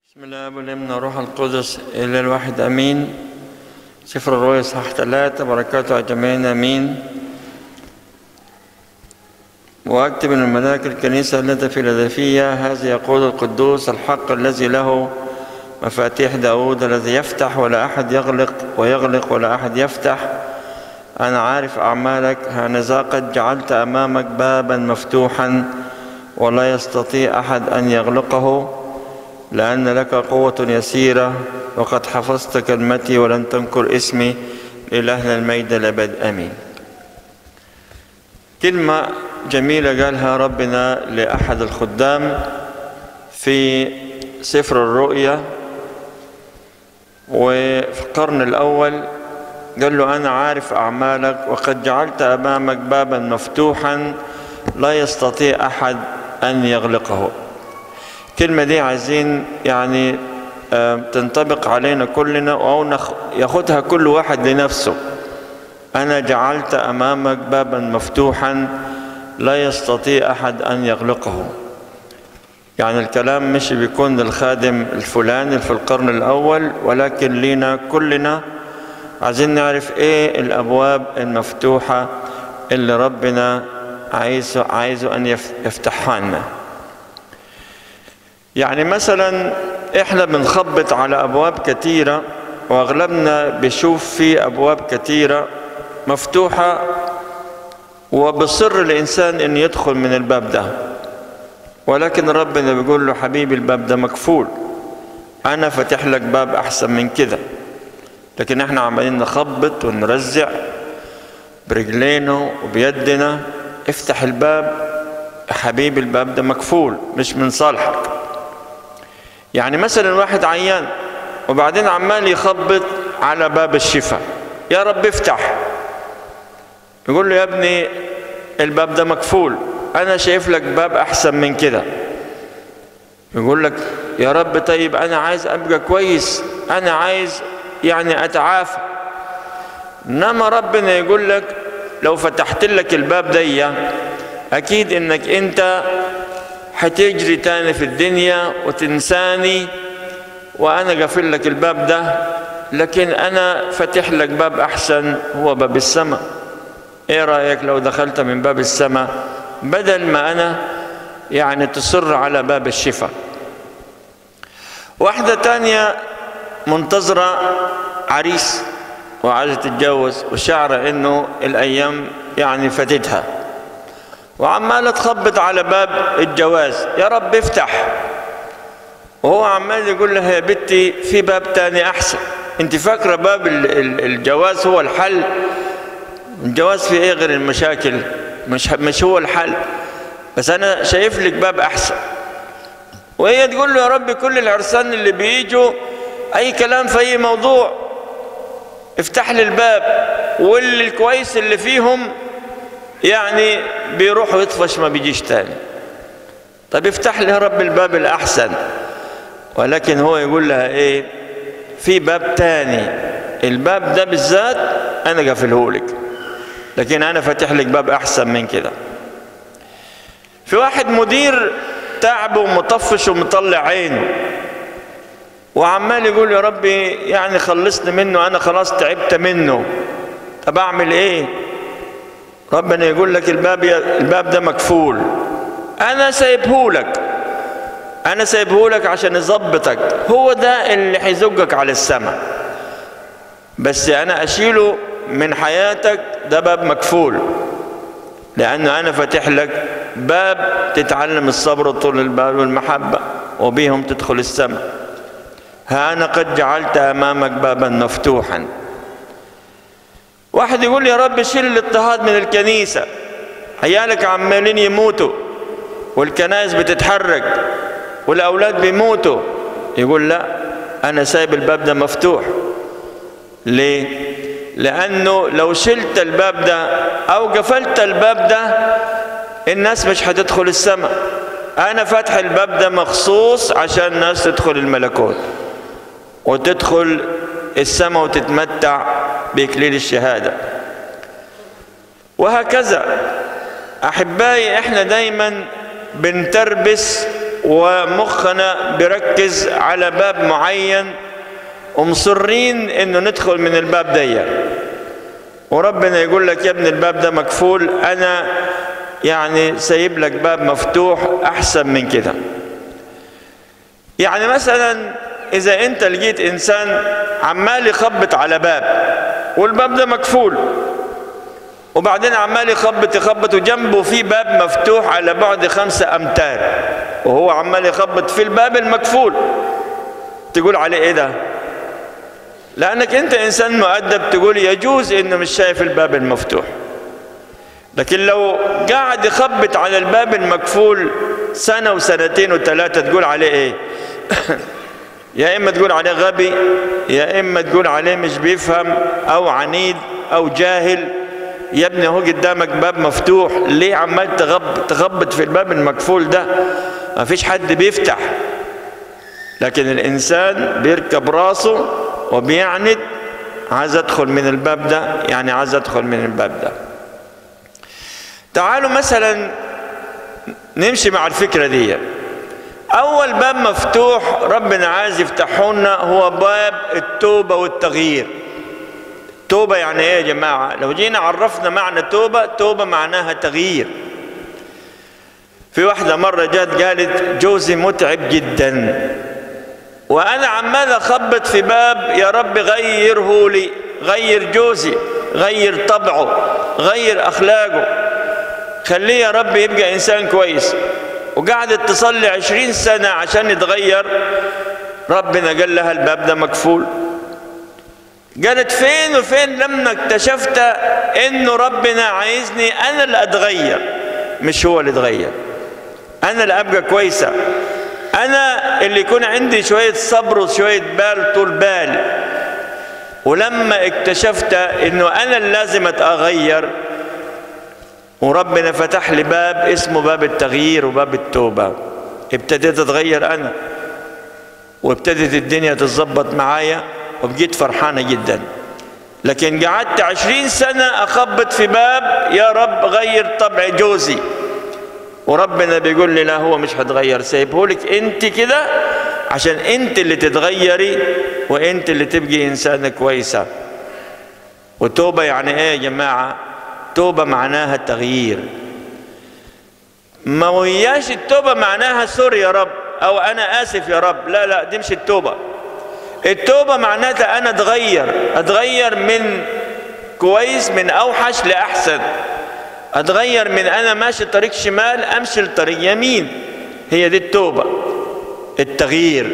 بسم الله والابن والروح القدس إلى الواحد أمين سفر الرؤيا صح ثلاثة بركاته أجمعين أمين وأكتب من الملاك الكنيسة التي في فيلادلفيا هذا يقول القدوس الحق الذي له مفاتيح داود الذي يفتح ولا أحد يغلق ويغلق ولا أحد يفتح أنا عارف أعمالك هانذا قد جعلت أمامك بابا مفتوحا ولا يستطيع أحد أن يغلقه لأن لك قوة يسيرة وقد حفظت كلمتي ولن تنكر اسمي لإلهنا المجد الأبد آمين كلمة جميلة قالها ربنا لأحد الخدام في سفر الرؤيا وفي القرن الأول قال له أنا عارف أعمالك وقد جعلت أمامك بابا مفتوحا لا يستطيع أحد أن يغلقه الكلمة دي عايزين يعني تنطبق علينا كلنا أو ياخدها كل واحد لنفسه أنا جعلت أمامك بابا مفتوحا لا يستطيع أحد أن يغلقه يعني الكلام مش بيكون للخادم الفلاني في القرن الأول ولكن لينا كلنا عايزين نعرف إيه الأبواب المفتوحة اللي ربنا عايزه عايزه أن يفتحها لنا يعني مثلا احنا بنخبط على ابواب كتيره واغلبنا بيشوف في ابواب كتيره مفتوحه وبصر الانسان ان يدخل من الباب ده ولكن ربنا بيقول له حبيبي الباب ده مكفول انا فاتح لك باب احسن من كده لكن احنا عمالين نخبط ونرزع برجلينا وبيدنا افتح الباب حبيبي الباب ده مكفول مش من صالحك يعني مثلا واحد عيان وبعدين عمال يخبط على باب الشفاء يا رب افتح يقول له يا ابني الباب ده مكفول انا شايف لك باب احسن من كده يقول لك يا رب طيب انا عايز ابقى كويس انا عايز يعني اتعافى انما ربنا يقول لك لو فتحت لك الباب دي اكيد انك انت هتجري تاني في الدنيا وتنساني وانا قافل لك الباب ده لكن انا فاتح لك باب احسن هو باب السماء ايه رايك لو دخلت من باب السماء بدل ما انا يعني تصر على باب الشفاء واحدة تانية منتظرة عريس وعايزة تتجوز وشعر انه الايام يعني فاتتها وعمالة تخبط على باب الجواز يا رب افتح وهو عمال يقول لها يا بنتي في باب تاني احسن انت فاكرة باب الجواز هو الحل الجواز في ايه غير المشاكل مش مش هو الحل بس انا شايف لك باب احسن وهي تقول له يا رب كل العرسان اللي بيجوا اي كلام في اي موضوع افتح لي الباب واللي الكويس اللي فيهم يعني بيروح ويطفش ما بيجيش تاني طب افتح لي يا رب الباب الأحسن ولكن هو يقول لها ايه في باب تاني الباب ده بالذات انا قافله لك لكن انا فاتح لك باب احسن من كده في واحد مدير تعب ومطفش ومطلع عينه وعمال يقول يا ربي يعني خلصني منه انا خلاص تعبت منه طب اعمل ايه ربنا يقول لك الباب الباب ده مكفول انا سايبه لك انا سايبه لك عشان يظبطك هو ده اللي هيزقك على السماء بس انا اشيله من حياتك ده باب مكفول لانه انا فاتح لك باب تتعلم الصبر وطول البال والمحبه وبهم تدخل السماء ها انا قد جعلت امامك بابا مفتوحا واحد يقول يا رب شيل الاضطهاد من الكنيسة عيالك عمالين يموتوا والكنائس بتتحرك والأولاد بيموتوا يقول لا أنا سايب الباب ده مفتوح ليه؟ لأنه لو شلت الباب ده أو قفلت الباب ده الناس مش هتدخل السماء أنا فاتح الباب ده مخصوص عشان الناس تدخل الملكوت وتدخل السماء وتتمتع بإكليل الشهادة وهكذا أحبائي إحنا دايما بنتربس ومخنا بيركز على باب معين ومصرين انه ندخل من الباب ده وربنا يقول لك يا ابن الباب ده مكفول انا يعني سايب لك باب مفتوح احسن من كده يعني مثلا اذا انت لقيت انسان عمال يخبط على باب والباب ده مكفول وبعدين عمال يخبط يخبط وجنبه في باب مفتوح على بعد خمسة أمتار وهو عمال يخبط في الباب المكفول تقول عليه إيه ده؟ لأنك أنت إنسان مؤدب تقول يجوز إنه مش شايف الباب المفتوح لكن لو قاعد يخبط على الباب المكفول سنة وسنتين وثلاثة تقول عليه إيه؟ يا إما تقول عليه غبي يا إما تقول عليه مش بيفهم أو عنيد أو جاهل يا ابني هو قدامك باب مفتوح ليه عمال تغب تخبط في الباب المكفول ده ما فيش حد بيفتح لكن الإنسان بيركب راسه وبيعند عايز أدخل من الباب ده يعني عايز أدخل من الباب ده تعالوا مثلا نمشي مع الفكرة دي أول باب مفتوح ربنا عايز يفتحه لنا هو باب التوبة والتغيير توبة يعني إيه يا جماعة؟ لو جينا عرفنا معنى توبة، توبة معناها تغيير. في واحدة مرة جات قالت جوزي متعب جدا وأنا عمال أخبط في باب يا رب غيره لي، غير جوزي، غير طبعه، غير أخلاقه. خليه يا رب يبقى إنسان كويس. وقعدت تصلي عشرين سنة عشان يتغير ربنا قال لها الباب ده مكفول قالت فين وفين لما اكتشفت انه ربنا عايزني انا اللي اتغير مش هو اللي اتغير انا اللي ابقى كويسه انا اللي يكون عندي شويه صبر وشويه بال طول بال ولما اكتشفت انه انا اللي لازم اتغير وربنا فتح لي باب اسمه باب التغيير وباب التوبه ابتديت اتغير انا وابتدت الدنيا تتظبط معايا وبقيت فرحانة جدا لكن قعدت عشرين سنة أخبط في باب يا رب غير طبع جوزي وربنا بيقول لي لا هو مش هتغير سايبه لك انت كده عشان انت اللي تتغيري وانت اللي تبقي انسانة كويسة وتوبة يعني ايه يا جماعة توبة معناها تغيير ما وياش التوبة معناها سوري يا رب او انا اسف يا رب لا لا دي مش التوبة التوبة معناتها أنا أتغير أتغير من كويس من أوحش لأحسن أتغير من أنا ماشي طريق شمال أمشي لطريق يمين هي دي التوبة التغيير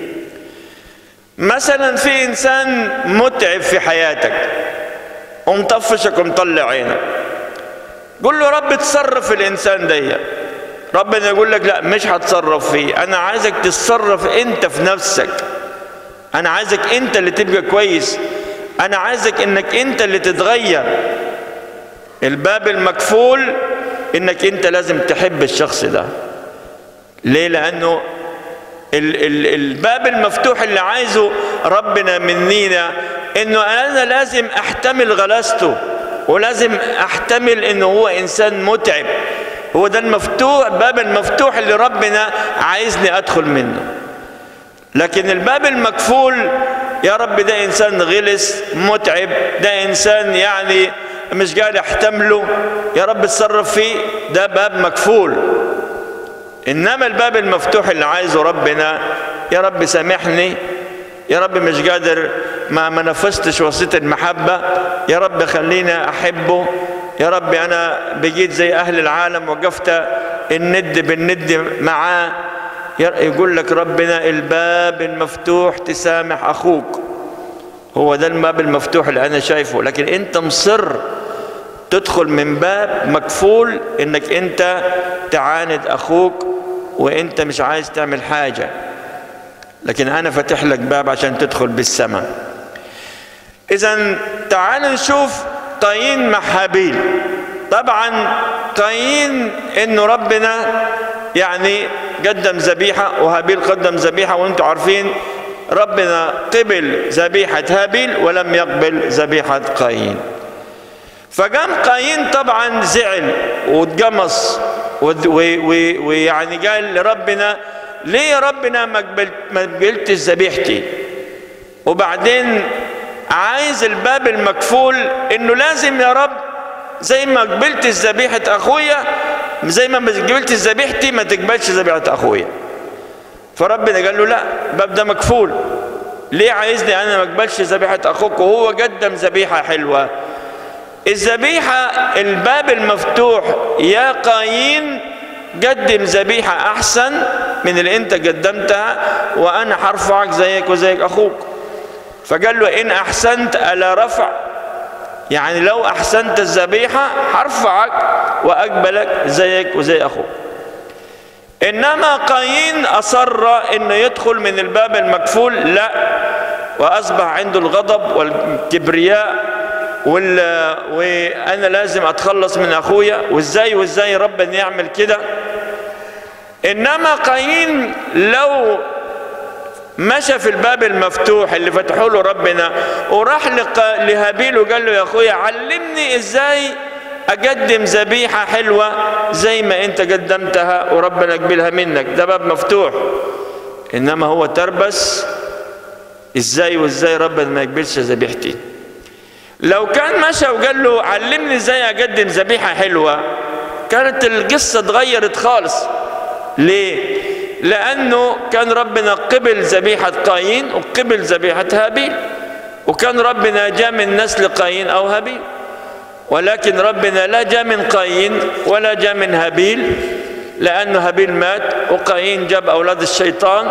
مثلا في إنسان متعب في حياتك ومطفشك ومطلع عينك قول له رب تصرف الإنسان ده ربنا يقول لك لا مش هتصرف فيه أنا عايزك تتصرف أنت في نفسك انا عايزك انت اللي تبقى كويس انا عايزك انك انت اللي تتغير الباب المكفول انك انت لازم تحب الشخص ده ليه لانه ال ال الباب المفتوح اللي عايزه ربنا منينا انه انا لازم احتمل غلاسته ولازم احتمل انه هو انسان متعب هو ده المفتوح باب المفتوح اللي ربنا عايزني ادخل منه لكن الباب المكفول يا رب ده انسان غلس متعب ده انسان يعني مش قادر احتمله يا رب اتصرف فيه ده باب مكفول انما الباب المفتوح اللي عايزه ربنا يا رب سامحني يا رب مش قادر ما ما نفذتش وصيه المحبه يا رب خليني احبه يا رب انا بقيت زي اهل العالم وقفت الند بالند معاه يقول لك ربنا الباب المفتوح تسامح اخوك هو ده الباب المفتوح اللي انا شايفه لكن انت مصر تدخل من باب مكفول انك انت تعاند اخوك وانت مش عايز تعمل حاجه لكن انا فاتح لك باب عشان تدخل بالسماء اذا تعال نشوف قايين مع هابيل طبعا قايين انه ربنا يعني قدم ذبيحة وهابيل قدم ذبيحة وانتم عارفين ربنا قبل ذبيحة هابيل ولم يقبل ذبيحة قايين فقام قايين طبعا زعل واتقمص ويعني قال لربنا ليه يا ربنا ما قبلت ما قبلتش ذبيحتي وبعدين عايز الباب المكفول انه لازم يا رب زي ما قبلت ذبيحه اخويا زي ما قبلت ذبيحتي ما تقبلش ذبيحه اخويا فربنا قال له لا الباب ده مكفول ليه عايزني انا ما اقبلش ذبيحه اخوك وهو قدم ذبيحه حلوه الذبيحه الباب المفتوح يا قايين قدم ذبيحه احسن من اللي انت قدمتها وانا هرفعك زيك وزيك اخوك فقال له ان احسنت الا رفع يعني لو احسنت الذبيحه هرفعك واقبلك زيك وزي اخوك انما قايين اصر انه يدخل من الباب المكفول لا واصبح عنده الغضب والكبرياء وال... وانا لازم اتخلص من اخويا وازاي وازاي ربنا يعمل كده انما قايين لو مشى في الباب المفتوح اللي فتحوا له ربنا وراح لق... لهابيل وقال له يا اخويا علمني ازاي اقدم ذبيحه حلوه زي ما انت قدمتها وربنا يقبلها منك ده باب مفتوح انما هو تربس ازاي وازاي ربنا ما يقبلش ذبيحتي لو كان مشى وقال له علمني ازاي اقدم ذبيحه حلوه كانت القصه اتغيرت خالص ليه لانه كان ربنا قبل ذبيحه قايين وقبل ذبيحه هابيل وكان ربنا جاء من نسل قايين او هابيل ولكن ربنا لا جاء من قايين ولا جاء من هابيل لأنه هابيل مات وقايين جاب أولاد الشيطان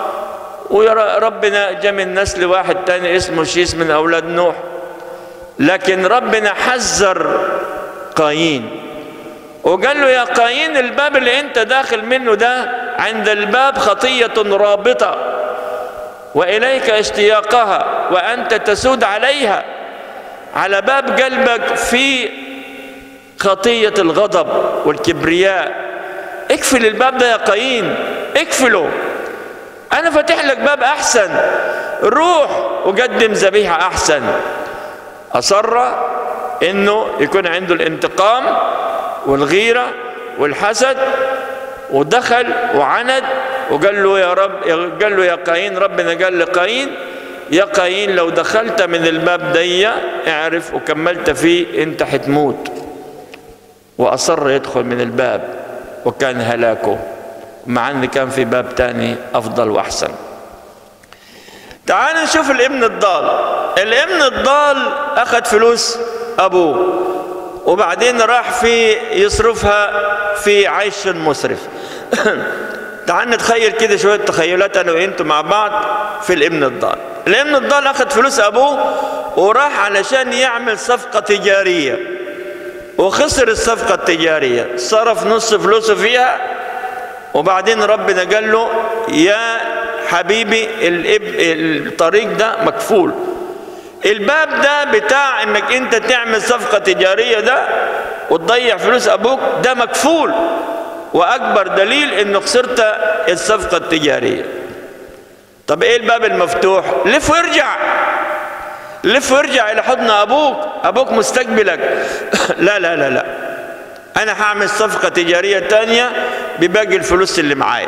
وربنا جاء من نسل واحد تاني اسمه شيس من أولاد نوح لكن ربنا حذر قايين وقال له يا قايين الباب اللي انت داخل منه ده عند الباب خطية رابطة وإليك اشتياقها وأنت تسود عليها على باب قلبك في خطية الغضب والكبرياء اقفل الباب ده يا قايين اقفله انا فاتح لك باب احسن روح وقدم ذبيحة احسن اصر انه يكون عنده الانتقام والغيرة والحسد ودخل وعند وقال له يا رب قال له يا قايين ربنا قال لقايين يا قايين لو دخلت من الباب دي اعرف وكملت فيه انت حتموت واصر يدخل من الباب وكان هلاكه مع ان كان في باب تاني افضل واحسن تعال نشوف الابن الضال الابن الضال اخذ فلوس ابوه وبعدين راح في يصرفها في عيش مسرف تعال نتخيل كده شويه تخيلات انا وانتم مع بعض في الابن الضال الابن الضال اخذ فلوس ابوه وراح علشان يعمل صفقه تجاريه وخسر الصفقه التجاريه صرف نص فلوسه فيها وبعدين ربنا قال له يا حبيبي الاب الطريق ده مكفول الباب ده بتاع انك انت تعمل صفقه تجاريه ده وتضيع فلوس ابوك ده مكفول واكبر دليل انه خسرت الصفقه التجاريه طب ايه الباب المفتوح لف وارجع لف وارجع الى حضن ابوك ابوك مستقبلك لا لا لا لا انا هعمل صفقه تجاريه تانية بباقي الفلوس اللي معايا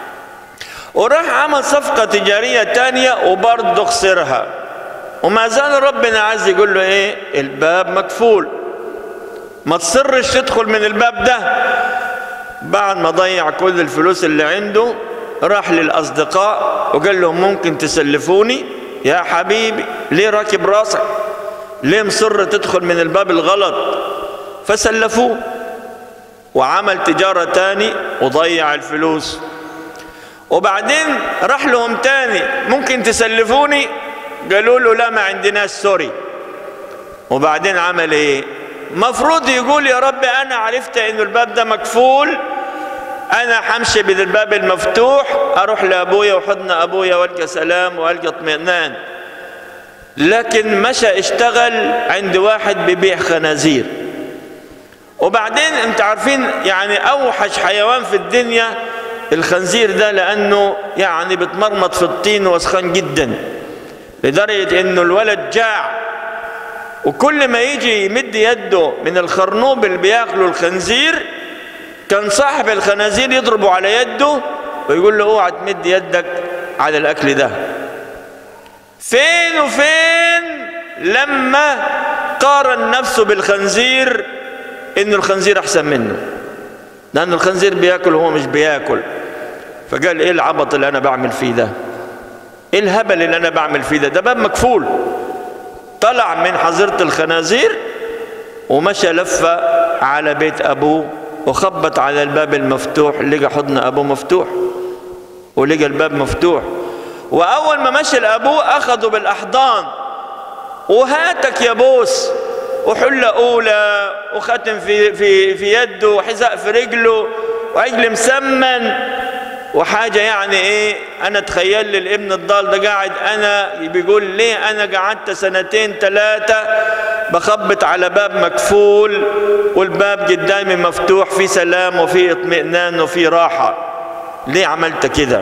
وراح عمل صفقه تجاريه تانية وبرضه خسرها وما زال ربنا عايز يقول له ايه الباب مكفول ما تصرش تدخل من الباب ده بعد ما ضيع كل الفلوس اللي عنده راح للأصدقاء وقال لهم ممكن تسلفوني يا حبيبي ليه راكب راسك ليه مصر تدخل من الباب الغلط فسلفوه وعمل تجارة تاني وضيع الفلوس وبعدين راح لهم تاني ممكن تسلفوني قالوا له لا ما عندناش سوري وبعدين عمل ايه مفروض يقول يا رب انا عرفت ان الباب ده مكفول انا همشي بالباب المفتوح اروح لابويا وحضن ابويا والقى سلام والقى اطمئنان لكن مشى اشتغل عند واحد بيبيع خنازير وبعدين انت عارفين يعني اوحش حيوان في الدنيا الخنزير ده لانه يعني بتمرمط في الطين وسخان جدا لدرجه انه الولد جاع وكل ما يجي يمد يده من الخرنوب اللي بياكله الخنزير كان صاحب الخنازير يضربه على يده ويقول له اوعى تمد يدك على الاكل ده فين وفين لما قارن نفسه بالخنزير ان الخنزير احسن منه لان الخنزير بياكل وهو مش بياكل فقال ايه العبط اللي انا بعمل فيه ده ايه الهبل اللي انا بعمل فيه ده ده باب مكفول طلع من حظيره الخنازير ومشى لفه على بيت ابوه وخبط على الباب المفتوح لقى حضن ابوه مفتوح ولقى الباب مفتوح واول ما مشى لابوه اخذوا بالاحضان وهاتك يا بوس وحلة أولى وختم في في في يده وحذاء في رجله وعجل مسمن وحاجة يعني إيه أنا تخيل لي الابن الضال ده قاعد أنا بيقول ليه أنا قعدت سنتين ثلاثة بخبط على باب مكفول والباب قدامي مفتوح في سلام وفي اطمئنان وفي راحة ليه عملت كده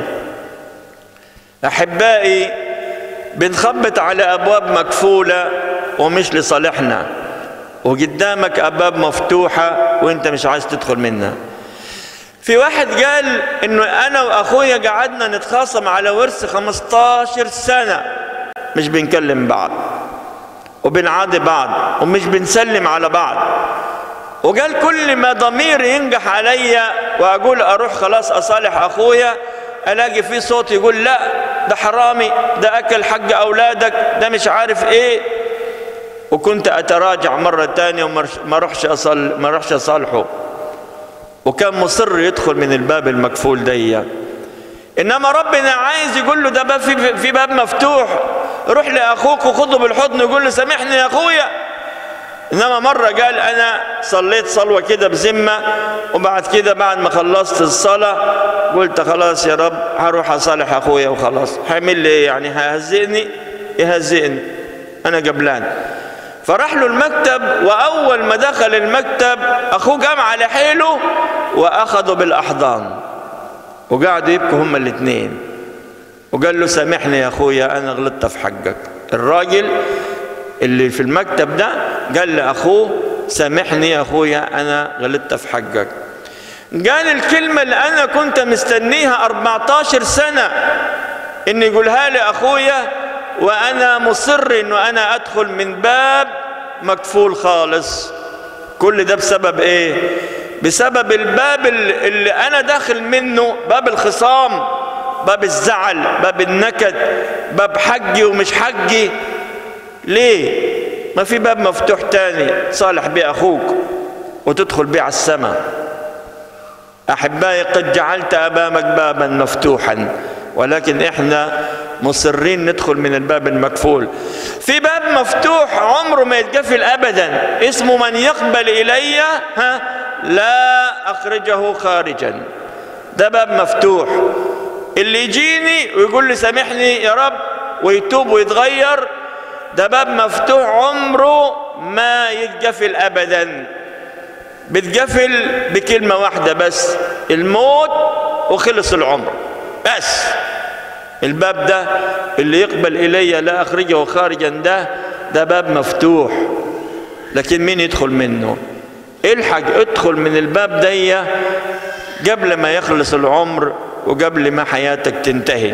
أحبائي بنخبط على أبواب مكفولة ومش لصالحنا وقدامك أبواب مفتوحة وانت مش عايز تدخل منها في واحد قال انه انا واخويا قعدنا نتخاصم على ورث 15 سنة مش بنكلم بعض وبنعادي بعض ومش بنسلم على بعض وقال كل ما ضميري ينجح عليا واقول اروح خلاص اصالح اخويا الاقي في صوت يقول لا ده حرامي ده اكل حق اولادك ده مش عارف ايه وكنت اتراجع مرة تانية وما اروحش اصل ما اروحش اصالحه وكان مصر يدخل من الباب المكفول دي انما ربنا عايز يقول له ده باب في, في باب مفتوح روح لاخوك وخده بالحضن ويقول له سامحني يا اخويا انما مره قال انا صليت صلوه كده بذمه وبعد كده بعد ما خلصت الصلاه قلت خلاص يا رب هروح اصالح اخويا وخلاص هيعمل لي ايه يعني هيهزئني يهزئني انا قبلان فراح له المكتب واول ما دخل المكتب اخوه قام على حيله واخذه بالاحضان وقعدوا يبكوا هما الاثنين وقال له سامحني يا اخويا انا غلطت في حقك الراجل اللي في المكتب ده قال لاخوه سامحني يا اخويا انا غلطت في حقك قال الكلمه اللي انا كنت مستنيها 14 سنه ان يقولها لي اخويا وانا مصر انه انا ادخل من باب مكفول خالص كل ده بسبب ايه بسبب الباب اللي انا داخل منه باب الخصام باب الزعل باب النكد باب حقي ومش حقي ليه ما في باب مفتوح تاني صالح بيه اخوك وتدخل بيه على السماء احبائي قد جعلت امامك بابا مفتوحا ولكن احنا مصرين ندخل من الباب المكفول في باب مفتوح عمره ما يتقفل ابدا اسمه من يقبل الي ها لا اخرجه خارجا ده باب مفتوح اللي يجيني ويقول لي سامحني يا رب ويتوب ويتغير ده باب مفتوح عمره ما يتقفل ابدا بتقفل بكلمة واحدة بس الموت وخلص العمر بس الباب ده اللي يقبل إلي لا أخرجه خارجا ده ده باب مفتوح لكن مين يدخل منه الحق ادخل من الباب دي قبل ما يخلص العمر وقبل ما حياتك تنتهي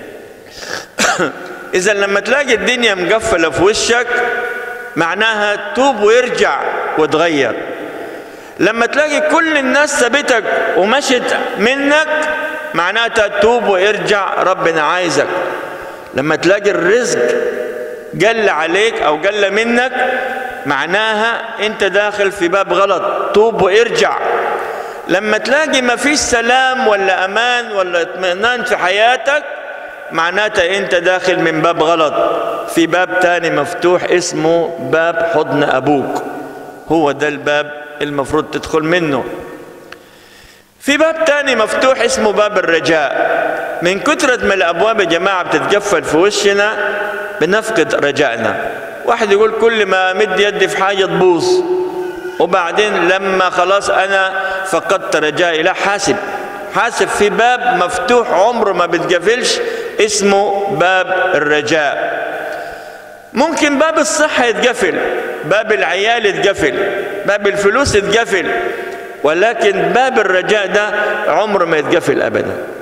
إذا لما تلاقي الدنيا مقفلة في وشك معناها توب ويرجع وتغير لما تلاقي كل الناس سابتك ومشت منك معناتها توب وارجع ربنا عايزك لما تلاقي الرزق قل عليك او قل منك معناها انت داخل في باب غلط توب وارجع لما تلاقي ما فيش سلام ولا امان ولا اطمئنان في حياتك معناتها انت داخل من باب غلط في باب تاني مفتوح اسمه باب حضن ابوك هو ده الباب المفروض تدخل منه في باب تاني مفتوح اسمه باب الرجاء من كثرة ما الأبواب يا جماعة بتتقفل في وشنا بنفقد رجائنا واحد يقول كل ما مد يدي في حاجة تبوظ وبعدين لما خلاص أنا فقدت رجائي لا حاسب حاسب في باب مفتوح عمره ما بتقفلش اسمه باب الرجاء ممكن باب الصحة يتقفل باب العيال يتقفل باب الفلوس يتقفل ولكن باب الرجاء ده عمره ما يتقفل ابدا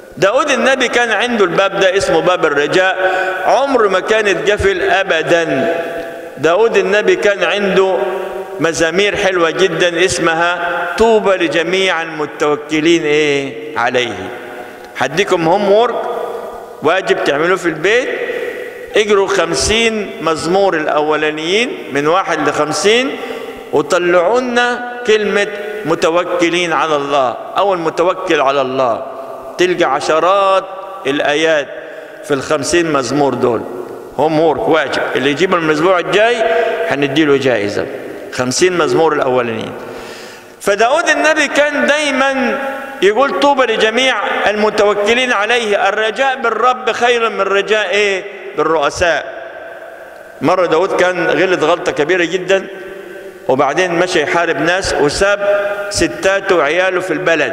داود النبي كان عنده الباب ده اسمه باب الرجاء عمر ما كان يتقفل ابدا داود النبي كان عنده مزامير حلوة جدا اسمها طوبى لجميع المتوكلين ايه عليه هديكم هوم وورك واجب تعملوه في البيت اجروا خمسين مزمور الاولانيين من واحد لخمسين وطلعوا لنا كلمة متوكلين على الله او المتوكل على الله تلقى عشرات الايات في الخمسين مزمور دول هوم وورك واجب اللي يجيب من الاسبوع الجاي هنديله جائزة خمسين مزمور الاولانيين فداود النبي كان دايما يقول طوبى لجميع المتوكلين عليه الرجاء بالرب خير من الرجاء ايه بالرؤساء مرة داود كان غلط غلطة كبيرة جدا وبعدين مشى يحارب ناس وساب ستاته وعياله في البلد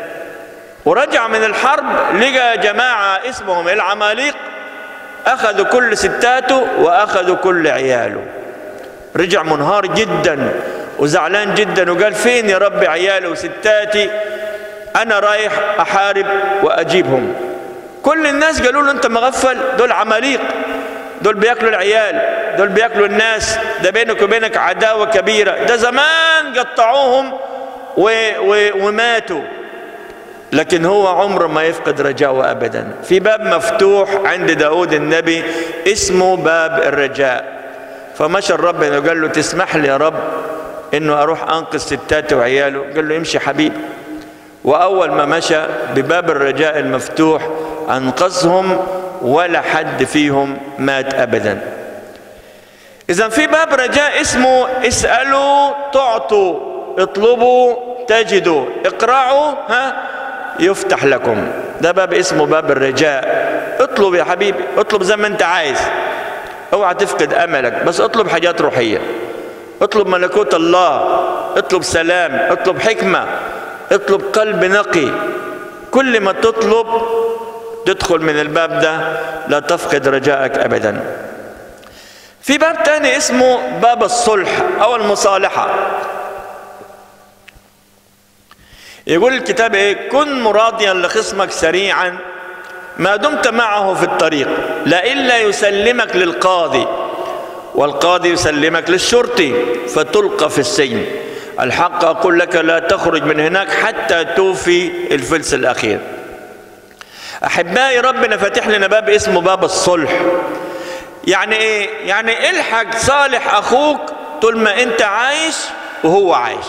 ورجع من الحرب لقى جماعة اسمهم العماليق أخذوا كل ستاته وأخذوا كل عياله رجع منهار جدا وزعلان جدا وقال فين يا رب عيالي وستاتي انا رايح احارب واجيبهم كل الناس قالوا له انت مغفل دول عماليق دول بياكلوا العيال دول بياكلوا الناس ده بينك وبينك عداوة كبيرة ده زمان قطعوهم و... و... وماتوا لكن هو عمره ما يفقد رجاءه أبدا في باب مفتوح عند داود النبي اسمه باب الرجاء فمشى الرب وقال له تسمح لي يا رب انه اروح انقذ ستاته وعياله قال له امشي حبيبي واول ما مشى بباب الرجاء المفتوح انقذهم ولا حد فيهم مات ابدا اذا في باب رجاء اسمه اسالوا تعطوا اطلبوا تجدوا اقرعوا ها يفتح لكم ده باب اسمه باب الرجاء اطلب يا حبيبي اطلب زي ما انت عايز اوعى تفقد املك بس اطلب حاجات روحيه اطلب ملكوت الله اطلب سلام اطلب حكمه اطلب قلب نقي كل ما تطلب تدخل من الباب ده لا تفقد رجائك ابدا في باب تاني اسمه باب الصلح او المصالحه يقول الكتاب ايه كن مراضيا لخصمك سريعا ما دمت معه في الطريق لئلا يسلمك للقاضي والقاضي يسلمك للشرطي فتلقى في السجن الحق أقول لك لا تخرج من هناك حتى توفي الفلس الأخير أحبائي ربنا فاتح لنا باب اسمه باب الصلح يعني إيه؟ يعني الحق صالح أخوك طول ما أنت عايش وهو عايش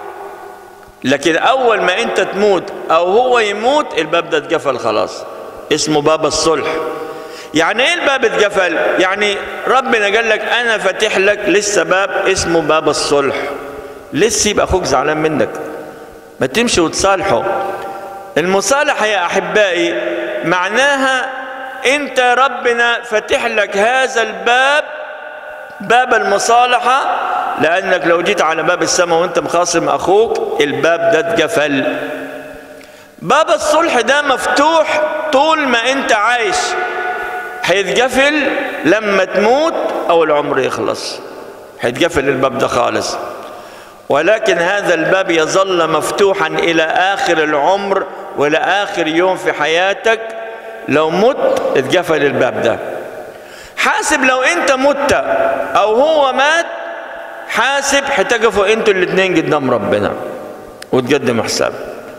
لكن أول ما أنت تموت أو هو يموت الباب ده اتقفل خلاص اسمه باب الصلح يعني ايه الباب اتقفل يعني ربنا قال لك انا فاتح لك لسه باب اسمه باب الصلح لسه يبقى اخوك زعلان منك ما تمشي وتصالحه المصالحه يا احبائي معناها انت ربنا فاتح لك هذا الباب باب المصالحه لانك لو جيت على باب السماء وانت مخاصم اخوك الباب ده اتقفل باب الصلح ده مفتوح طول ما انت عايش هيتقفل لما تموت او العمر يخلص هيتقفل الباب ده خالص ولكن هذا الباب يظل مفتوحا الى اخر العمر والى اخر يوم في حياتك لو مت اتقفل الباب ده حاسب لو انت مت او هو مات حاسب هتقفوا انتوا الاثنين قدام ربنا وتقدموا حساب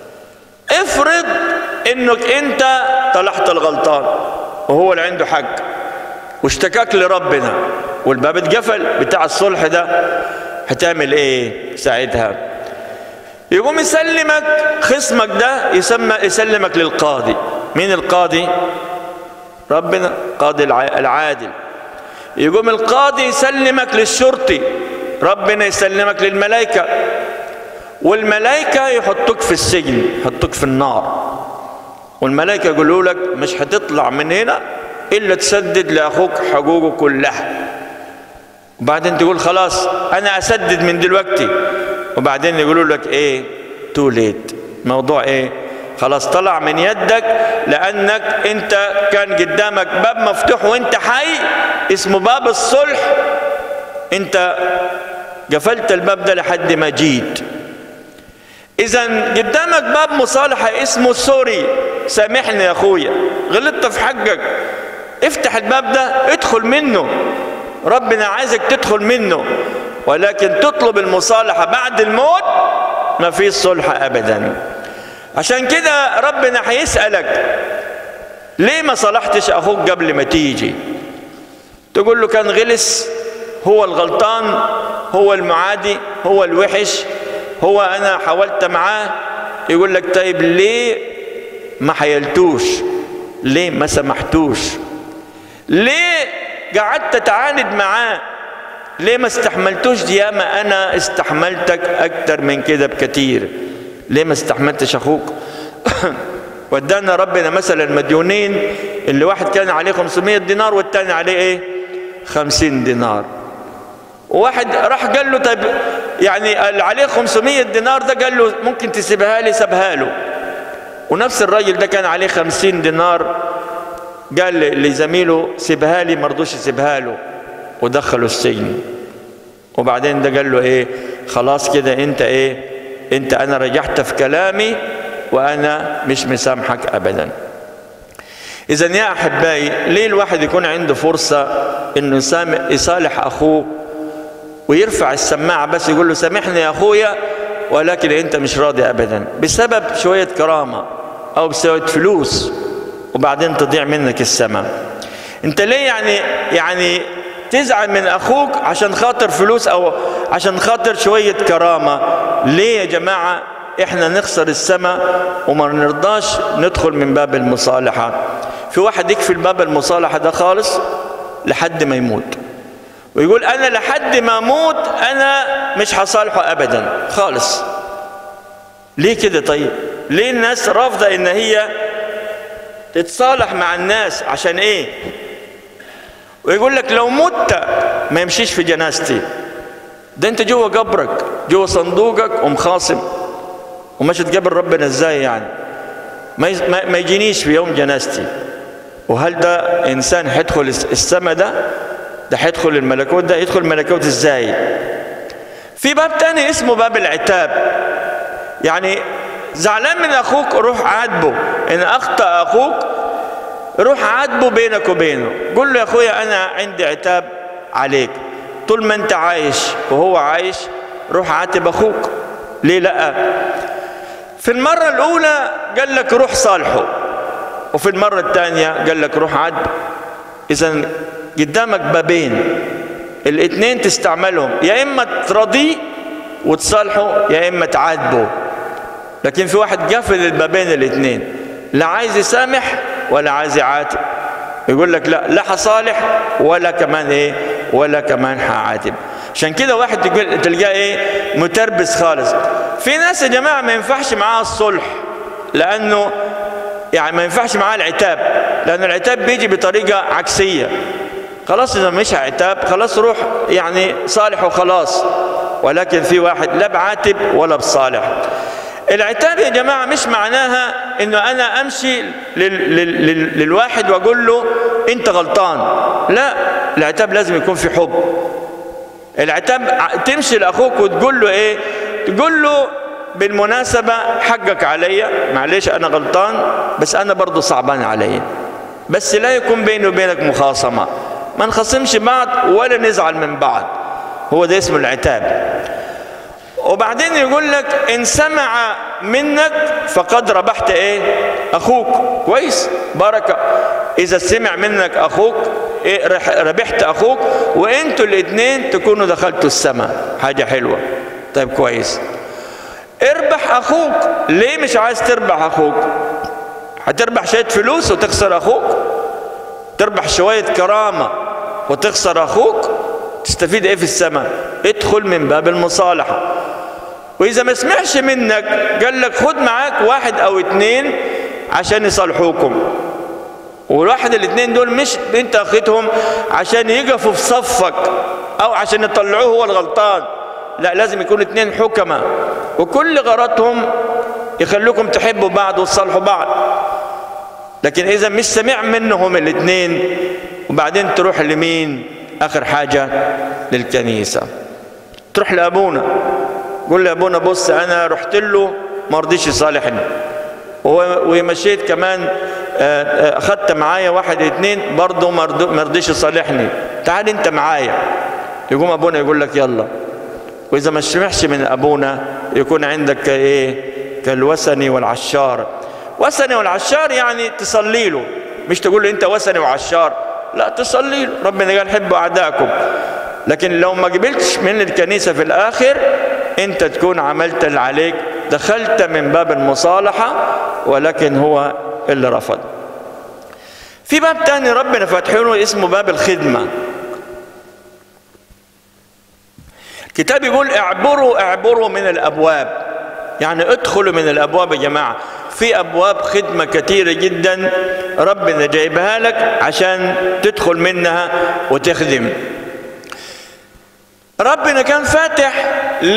افرض انك انت طلعت الغلطان وهو اللي عنده حق واشتكاك لربنا والباب اتقفل بتاع الصلح ده هتعمل ايه ساعتها يقوم يسلمك خصمك ده يسمى يسلمك للقاضي مين القاضي ربنا قاضي العادل يقوم القاضي يسلمك للشرطي ربنا يسلمك للملائكة والملائكة يحطوك في السجن يحطوك في النار والملائكة يقولوا لك مش هتطلع من هنا إلا تسدد لأخوك حقوقه كلها وبعدين تقول خلاص أنا أسدد من دلوقتي وبعدين يقولوا لك إيه تو ليت موضوع إيه خلاص طلع من يدك لأنك أنت كان قدامك باب مفتوح وأنت حي اسمه باب الصلح أنت قفلت الباب ده لحد ما جيت إذا قدامك باب مصالحة اسمه سوري سامحني يا اخويا غلطت في حقك افتح الباب ده ادخل منه ربنا عايزك تدخل منه ولكن تطلب المصالحة بعد الموت ما فيش صلح ابدا عشان كده ربنا هيسألك ليه ما صلحتش اخوك قبل ما تيجي تقول له كان غلس هو الغلطان هو المعادي هو الوحش هو انا حاولت معاه يقول لك طيب ليه ما حيلتوش ليه ما سمحتوش ليه قعدت تعاند معاه ليه ما استحملتوش ياما انا استحملتك اكتر من كده بكتير ليه ما استحملتش اخوك ودانا ربنا مثلا المديونين اللي واحد كان عليه 500 دينار والتاني عليه ايه 50 دينار وواحد راح قال له طيب يعني اللي عليه 500 دينار ده قال له ممكن تسيبها لي سابها له ونفس الراجل ده كان عليه 50 دينار قال لزميله سيبها لي ما رضوش يسيبها له ودخله السجن وبعدين ده قال له ايه خلاص كده انت ايه انت انا رجعت في كلامي وانا مش مسامحك ابدا اذا يا احبائي ليه الواحد يكون عنده فرصه انه يصالح اخوه ويرفع السماعه بس يقول له سامحني يا اخويا ولكن انت مش راضي ابدا بسبب شويه كرامه او بسبب فلوس وبعدين تضيع منك السماء انت ليه يعني يعني تزعل من اخوك عشان خاطر فلوس او عشان خاطر شويه كرامه ليه يا جماعه احنا نخسر السماء وما نرضاش ندخل من باب المصالحه في واحد يكفي باب المصالحه ده خالص لحد ما يموت ويقول انا لحد ما اموت انا مش هصالحه ابدا خالص ليه كده طيب ليه الناس رافضه ان هي تتصالح مع الناس عشان ايه ويقول لك لو مت ما يمشيش في جنازتي ده انت جوه قبرك جوه صندوقك ومخاصم وماشي تقابل ربنا ازاي يعني ما ما يجينيش في يوم جنازتي وهل ده انسان هيدخل السماء ده ده هيدخل الملكوت ده يدخل الملكوت ازاي في باب تاني اسمه باب العتاب يعني زعلان من اخوك روح عاتبه ان اخطا اخوك روح عاتبه بينك وبينه قول له يا اخويا انا عندي عتاب عليك طول ما انت عايش وهو عايش روح عاتب اخوك ليه لا في المرة الأولى قال لك روح صالحه وفي المرة الثانية قال لك روح عاتبه إذا قدامك بابين الاثنين تستعملهم يا إما ترضيه وتصالحه يا إما تعاتبه لكن في واحد قافل البابين الاثنين لا عايز يسامح ولا عايز يعاتب يقول لك لا لا هصالح ولا كمان ايه ولا كمان هعاتب عشان كده واحد تقول تلقاه ايه متربس خالص في ناس يا جماعه ما ينفعش معاها الصلح لانه يعني ما ينفعش معاه العتاب لان العتاب بيجي بطريقه عكسيه خلاص اذا مش عتاب خلاص روح يعني صالح وخلاص ولكن في واحد لا بعاتب ولا بصالح العتاب يا جماعة مش معناها انه انا امشي لل لل لل للواحد واقول له انت غلطان لا العتاب لازم يكون في حب العتاب تمشي لاخوك وتقول له ايه تقول له بالمناسبة حقك عليا معلش انا غلطان بس انا برضو صعبان عليا بس لا يكون بيني وبينك مخاصمة ما نخصمش بعض ولا نزعل من بعض هو ده اسمه العتاب وبعدين يقول لك ان سمع منك فقد ربحت ايه اخوك كويس بركه اذا سمع منك اخوك إيه ربحت اخوك وانتوا الاثنين تكونوا دخلتوا السماء حاجه حلوه طيب كويس اربح اخوك ليه مش عايز تربح اخوك هتربح شويه فلوس وتخسر اخوك تربح شويه كرامه وتخسر اخوك تستفيد ايه في السماء ادخل من باب المصالحه واذا ما سمعش منك قال لك خد معاك واحد او اتنين عشان يصالحوكم والواحد الاثنين دول مش انت اخدتهم عشان يقفوا في صفك او عشان يطلعوه هو الغلطان لا لازم يكون اثنين حكمة وكل غرضهم يخلوكم تحبوا بعض وتصالحوا بعض لكن اذا مش سمع منهم الاثنين وبعدين تروح لمين اخر حاجة للكنيسة تروح لابونا قول له يا ابونا بص انا رحت له ما رضيش يصالحني ومشيت كمان اخدت معايا واحد اتنين برضه ما رضيش يصالحني تعال انت معايا يقوم ابونا يقول لك يلا واذا ما سمعش من ابونا يكون عندك ايه كالوثني والعشار وثني والعشار يعني تصلي له مش تقول له انت وثني وعشار لا تصلي له ربنا قال حبوا اعدائكم لكن لو ما قبلتش من الكنيسه في الاخر انت تكون عملت اللي عليك دخلت من باب المصالحه ولكن هو اللي رفض في باب تاني ربنا فاتحينه اسمه باب الخدمه الكتاب يقول اعبروا اعبروا من الابواب يعني ادخلوا من الابواب يا جماعه في ابواب خدمه كثيره جدا ربنا جايبها لك عشان تدخل منها وتخدم ربنا كان فاتح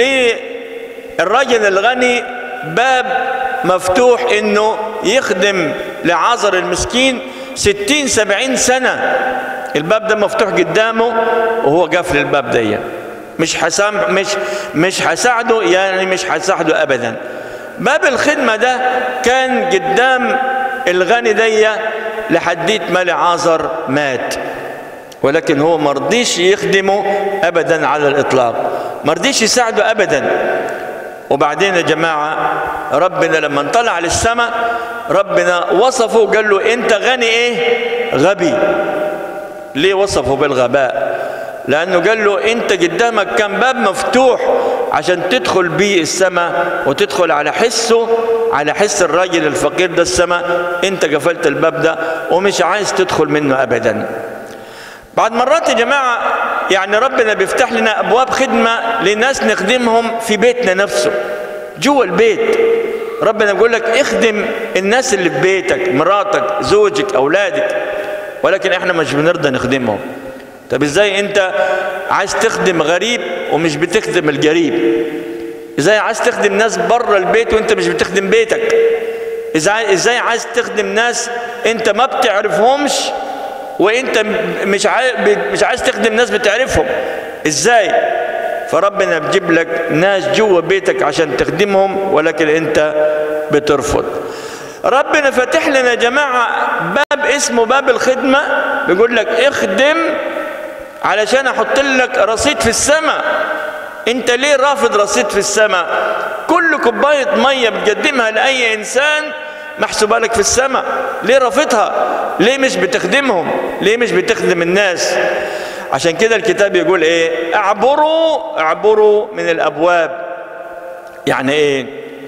للرجل الغني باب مفتوح انه يخدم لعازر المسكين ستين سبعين سنة الباب ده مفتوح قدامه وهو قافل الباب ده مش حسام مش مش هساعده يعني مش هساعده ابدا باب الخدمة ده كان قدام الغني دي لحديت ما لعازر مات ولكن هو مرضيش يخدمه ابدا على الاطلاق مرضيش يساعده ابدا وبعدين يا جماعة ربنا لما طلع للسماء ربنا وصفه وقال له انت غني ايه غبي ليه وصفه بالغباء لانه قال له انت قدامك كان باب مفتوح عشان تدخل بيه السماء وتدخل على حسه على حس الراجل الفقير ده السماء انت قفلت الباب ده ومش عايز تدخل منه ابدا بعد مرات يا جماعة يعني ربنا بيفتح لنا أبواب خدمة لناس نخدمهم في بيتنا نفسه جوه البيت ربنا بيقول لك اخدم الناس اللي في بيتك مراتك زوجك أولادك ولكن احنا مش بنرضى نخدمهم طب ازاي انت عايز تخدم غريب ومش بتخدم القريب ازاي عايز تخدم ناس بره البيت وانت مش بتخدم بيتك ازاي ازاي عايز تخدم ناس انت ما بتعرفهمش وانت مش عايز مش عايز تخدم ناس بتعرفهم ازاي فربنا بيجيب لك ناس جوه بيتك عشان تخدمهم ولكن انت بترفض ربنا فاتح لنا يا جماعه باب اسمه باب الخدمه بيقول لك اخدم علشان احط لك رصيد في السماء انت ليه رافض رصيد في السماء كل كوبايه ميه بتقدمها لاي انسان محسوبه لك في السماء ليه رافضها ليه مش بتخدمهم ليه مش بتخدم الناس عشان كده الكتاب يقول ايه اعبروا اعبروا من الابواب يعني ايه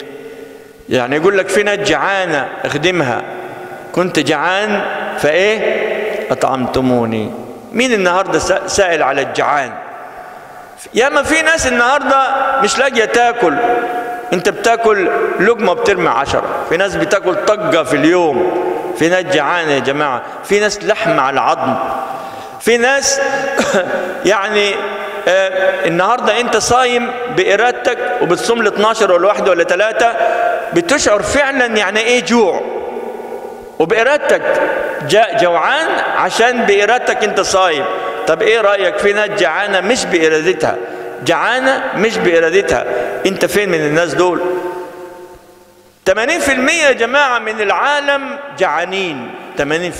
يعني يقول لك في ناس جعانه اخدمها كنت جعان فايه اطعمتموني مين النهارده سائل على الجعان ياما في ناس النهارده مش لاقيه تاكل انت بتاكل لقمه بترمي عشرة في ناس بتاكل طقه في اليوم في ناس جعانه يا جماعه في ناس لحم على العظم في ناس يعني آه النهارده انت صايم بارادتك وبتصوم ل 12 ولا واحده ولا ثلاثه بتشعر فعلا يعني ايه جوع وبارادتك جاء جوعان عشان بارادتك انت صايم طب ايه رايك في ناس جعانه مش بارادتها جعانه مش بارادتها انت فين من الناس دول 80% يا جماعه من العالم جعانين 80%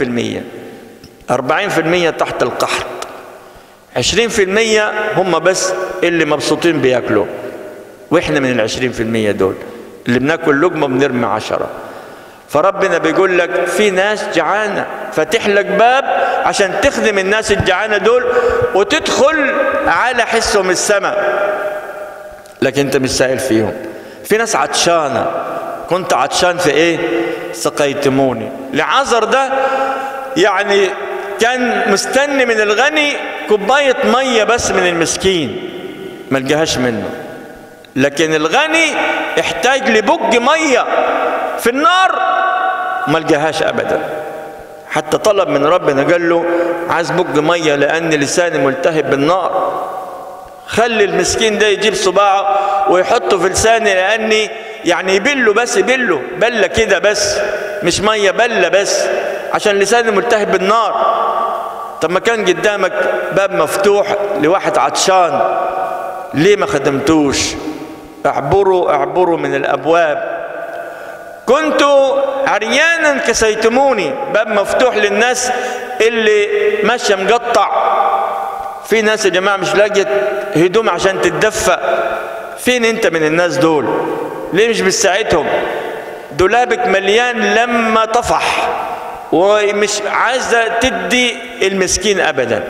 40% تحت القحط 20% هم بس اللي مبسوطين بياكلوا واحنا من العشرين في المية دول اللي بناكل لقمة بنرمي عشرة فربنا بيقول لك في ناس جعانة فاتح لك باب عشان تخدم الناس الجعانة دول وتدخل على حسهم السماء لكن انت مش سائل فيهم في ناس عطشانة كنت عطشان في ايه سقيتموني لعذر ده يعني كان مستني من الغني كوباية مية بس من المسكين ما لقاهاش منه لكن الغني احتاج لبج مية في النار ما لقاهاش ابدا حتى طلب من ربنا قال له عايز بج مية لان لساني ملتهب بالنار خلي المسكين ده يجيب صباعه ويحطه في لساني لاني يعني يبله بس يبله بله كده بس مش ميه بله بس عشان لساني ملتهب بالنار طب ما كان قدامك باب مفتوح لواحد عطشان ليه ما خدمتوش اعبروا اعبروا من الابواب كنت عريانا كسيتموني باب مفتوح للناس اللي ماشيه مقطع في ناس يا جماعه مش لاقيه هدوم عشان تتدفى فين انت من الناس دول ليه مش بتساعدهم دولابك مليان لما طفح ومش عايزه تدي المسكين ابدا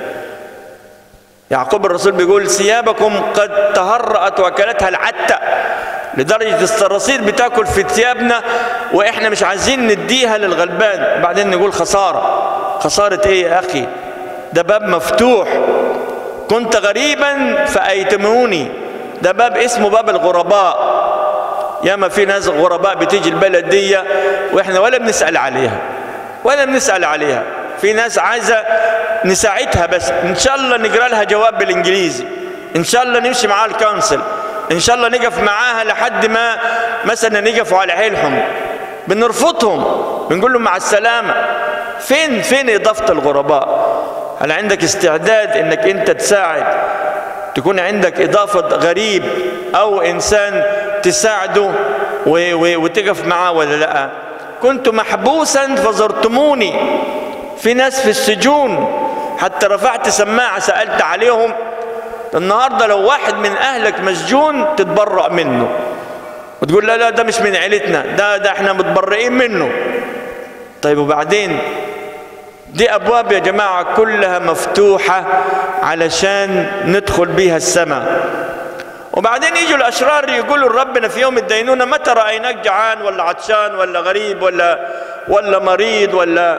يعقوب الرسول بيقول ثيابكم قد تهرأت واكلتها العتة لدرجة الصراصير بتاكل في ثيابنا واحنا مش عايزين نديها للغلبان بعدين نقول خسارة خسارة ايه يا اخي ده باب مفتوح كنت غريبا فأيتموني ده باب اسمه باب الغرباء ياما في ناس غرباء بتيجي البلد دي واحنا ولا بنسأل عليها ولا بنسأل عليها في ناس عايزة نساعدها بس ان شاء الله نقرا لها جواب بالانجليزي ان شاء الله نمشي معاها الكونسل ان شاء الله نقف معاها لحد ما مثلا نقفوا على حيلهم بنرفضهم بنقول لهم مع السلامة فين فين إضافة الغرباء هل عندك استعداد انك انت تساعد تكون عندك إضافة غريب أو إنسان تساعده وتقف معاه ولا لا كنت محبوسا فزرتموني في ناس في السجون حتى رفعت سماعة سألت عليهم النهاردة لو واحد من أهلك مسجون تتبرأ منه وتقول لا لا ده مش من عيلتنا ده ده احنا متبرئين منه طيب وبعدين دي أبواب يا جماعة كلها مفتوحة علشان ندخل بيها السماء وبعدين يجوا الأشرار يقولوا لربنا في يوم الدينونة متى رأيناك جعان ولا عطشان ولا غريب ولا ولا مريض ولا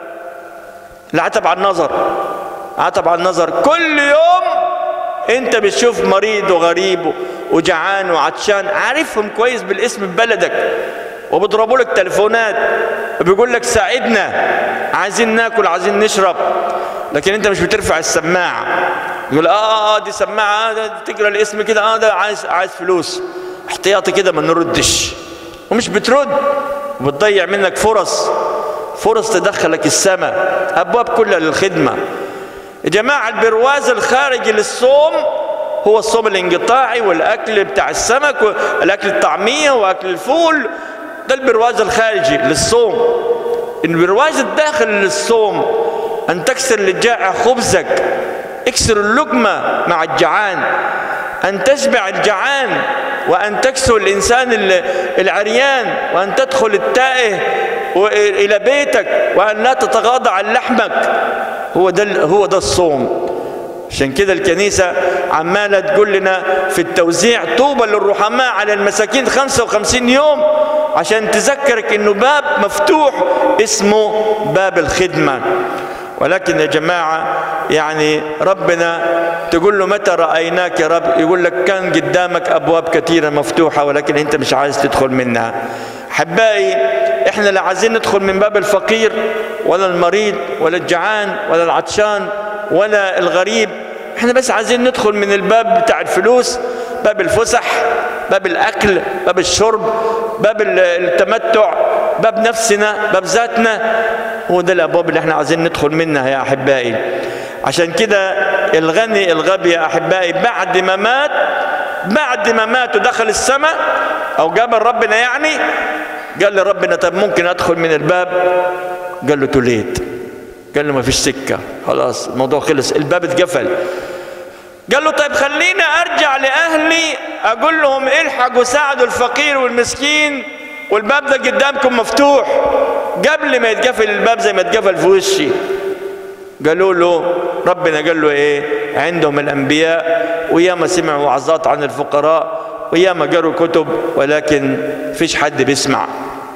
العتب على النظر عتب على النظر كل يوم انت بتشوف مريض وغريب وجعان وعطشان عارفهم كويس بالاسم ببلدك وبيضربوا لك تليفونات وبيقول لك ساعدنا عايزين ناكل عايزين نشرب لكن انت مش بترفع السماعه يقول اه اه دي سماعه آه تقرا الاسم كده اه ده عايز عايز فلوس احتياطي كده ما نردش ومش بترد وبتضيع منك فرص فرص تدخلك السماء ابواب كلها للخدمه يا جماعه البرواز الخارجي للصوم هو الصوم الانقطاعي والاكل بتاع السمك والاكل الطعميه واكل الفول ده البرواز الخارجي للصوم البرواز الداخلي للصوم ان تكسر للجائع خبزك اكسر اللقمه مع الجعان ان تشبع الجعان وان تكسو الانسان العريان وان تدخل التائه الى بيتك وان لا تتغاضى عن لحمك هو ده هو ده الصوم عشان كده الكنيسة عمالة تقول لنا في التوزيع طوبى للرحماء على المساكين 55 يوم عشان تذكرك انه باب مفتوح اسمه باب الخدمة ولكن يا جماعة يعني ربنا تقول له متى رأيناك يا رب يقول لك كان قدامك أبواب كثيرة مفتوحة ولكن أنت مش عايز تدخل منها أحبائي إحنا لا عايزين ندخل من باب الفقير ولا المريض ولا الجعان ولا العطشان ولا الغريب احنا بس عايزين ندخل من الباب بتاع الفلوس باب الفسح باب الاكل باب الشرب باب التمتع باب نفسنا باب ذاتنا هو ده الابواب اللي احنا عايزين ندخل منها يا احبائي عشان كده الغني الغبي يا احبائي بعد ما مات بعد ما مات ودخل السماء او قابل ربنا يعني قال لربنا طب ممكن ادخل من الباب قال له توليت قال له ما فيش سكة خلاص الموضوع خلص الباب اتقفل قال له طيب خليني ارجع لاهلي اقول لهم الحقوا ساعدوا الفقير والمسكين والباب ده قدامكم مفتوح قبل ما يتقفل الباب زي ما اتقفل في وشي قالوا له ربنا قال له ايه عندهم الانبياء وياما سمعوا وعظات عن الفقراء وياما قروا كتب ولكن فيش حد بيسمع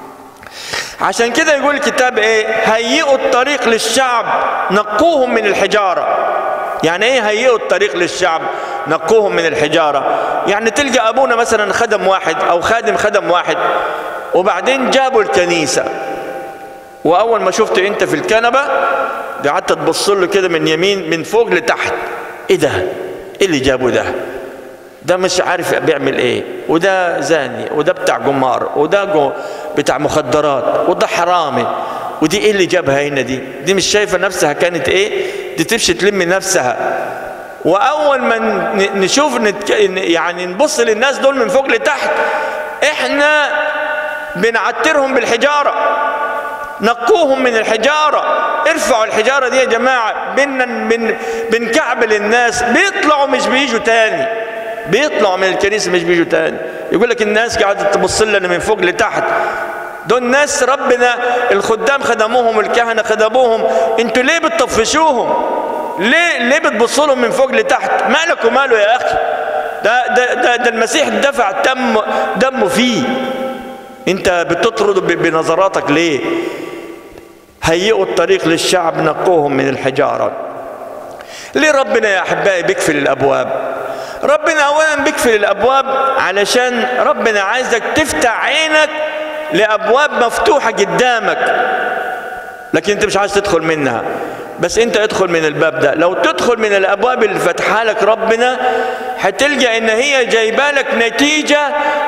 عشان كده يقول الكتاب ايه هيئوا الطريق للشعب نقوهم من الحجارة يعني ايه هيئوا الطريق للشعب نقوهم من الحجارة يعني تلقى ابونا مثلا خدم واحد او خادم خدم واحد وبعدين جابوا الكنيسة واول ما شفته انت في الكنبة قعدت تبص له كده من يمين من فوق لتحت ايه ده ايه اللي جابه ده ده مش عارف بيعمل ايه وده زاني وده بتاع جمار وده جو بتاع مخدرات وده حرامي ودي ايه اللي جابها هنا دي دي مش شايفه نفسها كانت ايه دي تمشي تلم نفسها واول ما نشوف نتك... يعني نبص للناس دول من فوق لتحت احنا بنعترهم بالحجارة نقوهم من الحجارة ارفعوا الحجارة دي يا جماعة بن بن بنكعبل الناس بيطلعوا مش بيجوا تاني بيطلعوا من الكنيسة مش بيجوا تاني يقول لك الناس قاعدة تبص لنا من فوق لتحت دول ناس ربنا الخدام خدموهم الكهنة خدموهم انتوا ليه بتطفشوهم ليه ليه بتبصوا لهم من فوق لتحت مالك وماله يا اخي ده ده ده, ده المسيح دفع دم دمه فيه انت بتطرد بنظراتك ليه هيئوا الطريق للشعب نقوهم من الحجاره ليه ربنا يا احبائي بيقفل الابواب ربنا اولا بيقفل الابواب علشان ربنا عايزك تفتح عينك لابواب مفتوحه قدامك لكن انت مش عايز تدخل منها بس انت ادخل من الباب ده لو تدخل من الابواب اللي فتحها لك ربنا هتلقى ان هي جايبه لك نتيجه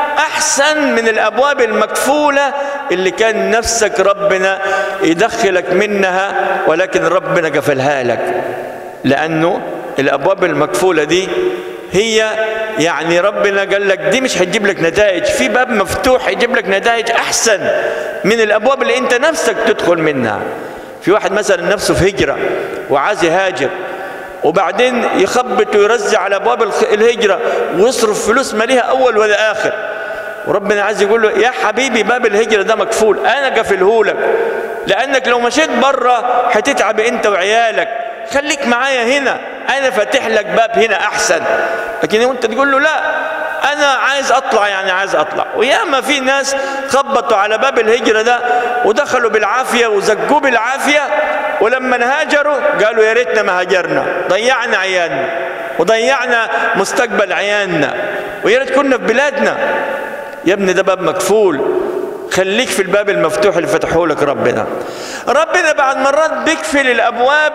احسن من الابواب المكفوله اللي كان نفسك ربنا يدخلك منها ولكن ربنا قفلها لك لانه الابواب المكفوله دي هي يعني ربنا قال لك دي مش هتجيب لك نتائج في باب مفتوح يجيب لك نتائج احسن من الابواب اللي انت نفسك تدخل منها في واحد مثلا نفسه في هجره وعايز يهاجر وبعدين يخبط ويرزع على ابواب الهجره ويصرف فلوس ما ليها اول ولا اخر وربنا عايز يقول له يا حبيبي باب الهجره ده مكفول انا قافله لك لانك لو مشيت بره هتتعب انت وعيالك خليك معايا هنا انا فاتح لك باب هنا احسن لكن انت تقول له لا انا عايز اطلع يعني عايز اطلع وياما في ناس خبطوا على باب الهجرة ده ودخلوا بالعافية وزقوه بالعافية ولما هاجروا قالوا يا ريتنا ما هاجرنا ضيعنا عيالنا وضيعنا مستقبل عيالنا ويا ريت كنا في بلادنا يا ابني ده باب مكفول خليك في الباب المفتوح اللي فتحه لك ربنا ربنا بعد مرات بيقفل الابواب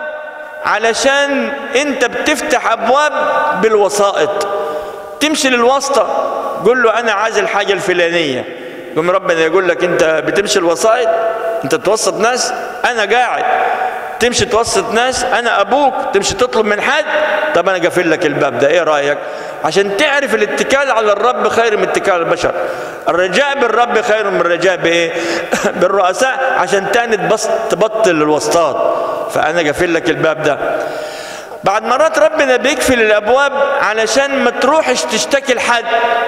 علشان انت بتفتح ابواب بالوسائط تمشي للواسطه قول له انا عايز الحاجه الفلانيه يقوم ربنا يقول لك انت بتمشي الوسائط انت توسط ناس انا قاعد تمشي توسط ناس انا ابوك تمشي تطلب من حد طب انا قافل لك الباب ده ايه رايك عشان تعرف الاتكال على الرب خير من اتكال على البشر الرجاء بالرب خير من الرجاء بايه بالرؤساء عشان تاني تبطل الوسطات فانا قافل لك الباب ده بعد مرات ربنا بيقفل الابواب علشان ما تروحش تشتكي لحد